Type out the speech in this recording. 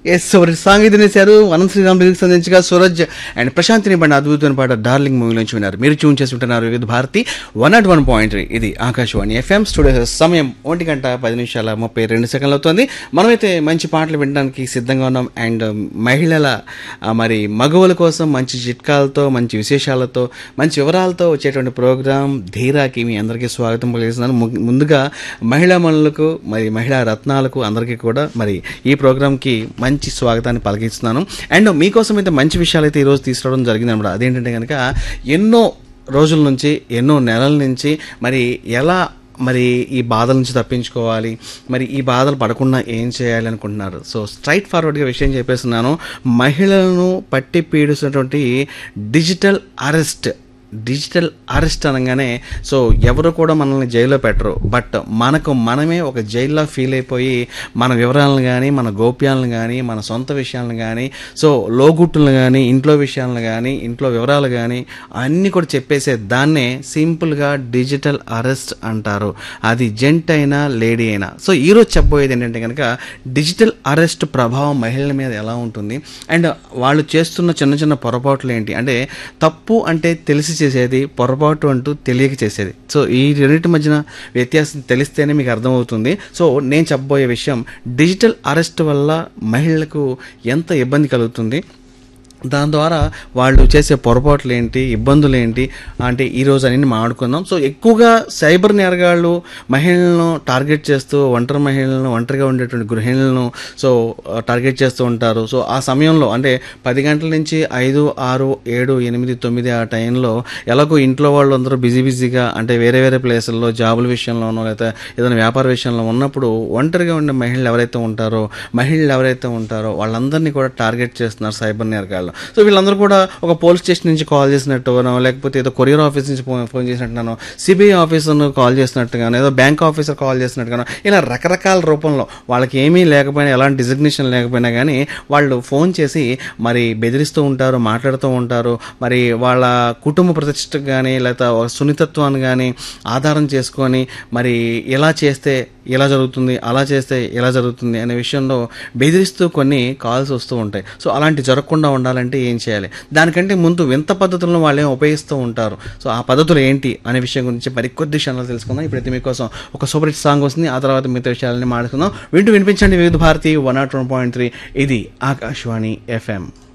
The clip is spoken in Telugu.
ఎస్ ఎవరి సాంగ్ ఇది వినేశారు అనంత శ్రీరామ్ లిరిక్స్ అందించగా సూరజ్ అండ్ ప్రశాంతిని బండి అద్భుతమైన పాట డార్లింగ్ మూవీ నుంచి విన్నారు మీరు ట్యూన్ చేసి ఉంటున్నారు Vividh Bharati one nought one point ఇది ఆకాశవాణి ఎఫ్ఎం స్టూడియో సమయం ఒంటి గంట పది నిమిషాల ముప్పై రెండు సెకండ్లు అవుతుంది మనమైతే మంచి పాటలు వినడానికి సిద్ధంగా ఉన్నాం అండ్ మహిళల ఆ, మరి మగవుల కోసం మంచి చిట్కాలతో మంచి విశేషాలతో మంచి వివరాలతో వచ్చేటువంటి ప్రోగ్రాం ధీరాకి మీ అందరికీ స్వాగతం పలికిస్తున్నాను ము- ముందుగా మహిళా మనులకు మరి మహిళా రత్నాలకు అందరికీ కూడా మరి ఈ ప్రోగ్రాంకి మంచి స్వాగతాన్ని పలికిస్తున్నాను అండ్ మీకోసం అయితే మంచి విషయాలు అయితే ఈరోజు తీసుకురావడం జరిగింది అనమాట అదేంటంటే కనుక ఎన్నో రోజుల నుంచి ఎన్నో నెలల నుంచి మరి ఎలా మరి ఈ బాధల నుంచి తప్పించుకోవాలి మరి ఈ బాధలు పడకుండా ఏం చేయాలి అనుకుంటున్నారు సో స్ట్రైట్ ఫార్వర్డ్గా విషయం చెప్పేస్తున్నాను మహిళలను పట్టి పీడిస్తున్నటువంటి డిజిటల్ అరెస్ట్ డిజిటల్ అరెస్ట్ అనగానే సో ఎవరు కూడా మనల్ని జైల్లో పెట్టరు బట్ మనకు మనమే ఒక జైల్లో ఫీల్ అయిపోయి మన వివరాలను కానీ మన గోప్యాలను కానీ మన సొంత విషయాలను కానీ సో లోగుట్టులను కానీ ఇంట్లో విషయాలను కానీ ఇంట్లో వివరాలు కానీ అన్నీ కూడా చెప్పేసే దాన్నే సింపుల్గా డిజిటల్ అరెస్ట్ అంటారు అది జెంట్ అయినా లేడీ అయినా సో ఈరోజు చెప్పబోయేది ఏంటంటే కనుక డిజిటల్ అరెస్ట్ ప్రభావం మహిళల మీద ఎలా ఉంటుంది అండ్ వాళ్ళు చేస్తున్న చిన్న చిన్న పొరపాట్లు ఏంటి అంటే తప్పు అంటే తెలిసి చేసేది పొరపాటు అంటూ తెలియక చేసేది సో ఈ రెండింటి మధ్యన వ్యత్యాసం తెలిస్తేనే మీకు అర్థమవుతుంది సో నేను చెప్పబోయే విషయం డిజిటల్ అరెస్ట్ వల్ల మహిళలకు ఎంత ఇబ్బంది కలుగుతుంది దాని ద్వారా వాళ్ళు చేసే పొరపాట్లు ఏంటి ఇబ్బందులు ఏంటి అంటే ఈరోజు అన్ని మాట్లాడుకుందాం సో ఎక్కువగా సైబర్ నేరగాళ్ళు మహిళలను టార్గెట్ చేస్తూ ఒంటరి మహిళలను ఒంటరిగా ఉండేటువంటి గృహిణులను సో ఆ, టార్గెట్ చేస్తూ ఉంటారు సో ఆ సమయంలో అంటే పది గంటల నుంచి ఐదు ఆరు ఏడు ఎనిమిది తొమ్మిది ఆ టైంలో ఎలాగో ఇంట్లో వాళ్ళు అందరూ బిజీ బిజీగా అంటే వేరే వేరే ప్లేసుల్లో జాబుల విషయంలోనో లేదా ఏదైనా వ్యాపార విషయంలో ఉన్నప్పుడు ఒంటరిగా ఉండే మహిళలు ఎవరైతే ఉంటారో మహిళలు ఎవరైతే ఉంటారో వాళ్ళందరినీ కూడా టార్గెట్ చేస్తున్నారు సైబర్ నేరగాళ్ళు సో వీళ్ళందరూ కూడా ఒక పోలీస్ స్టేషన్ నుంచి కాల్ చేసినట్టుగానో లేకపోతే ఏదో కొరియర్ ఆఫీస్ నుంచి ఫోన్ ఫోన్ చేసినట్టుగానో సిబిఐ ఆఫీసర్ను కాల్ చేసినట్టుగానో ఏదో బ్యాంక్ ఆఫీసర్ కాల్ చేసినట్టుగానో ఇలా రకరకాల రూపంలో వాళ్ళకి ఏమీ లేకపోయినా ఎలాంటి డిజిగ్నేషన్ లేకపోయినా కానీ వాళ్ళు ఫోన్ చేసి మరి బెదిరిస్తూ ఉంటారు మాట్లాడుతూ ఉంటారు మరి వాళ్ళ కుటుంబ ప్రతిష్టకు కానీ లేదా సున్నితత్వాన్ని కానీ ఆధారం చేసుకొని మరి ఇలా చేస్తే ఇలా జరుగుతుంది అలా చేస్తే ఇలా జరుగుతుంది అనే విషయంలో బెదిరిస్తూ కొన్ని కాల్స్ వస్తూ ఉంటాయి సో అలాంటి జరగకుండా ఉండాలంటే ఏం చేయాలి దానికంటే ముందు వింత పద్ధతులను వాళ్ళు ఏం ఉపయోగిస్తూ ఉంటారు సో ఆ పద్ధతులు ఏంటి అనే విషయం గురించి మరి కొద్ది క్షణాలు తెలుసుకుందాం ఇప్పుడైతే మీకోసం ఒక సూపర్ హిట్ సాంగ్ వస్తుంది ఆ తర్వాత మిగతా విషయాలని మాట్లాడుకుందాం వింటూ వినిపించండి Vividh Bharati one nought one point three ఇది ఆకాశవాణి ఎఫ్ఎం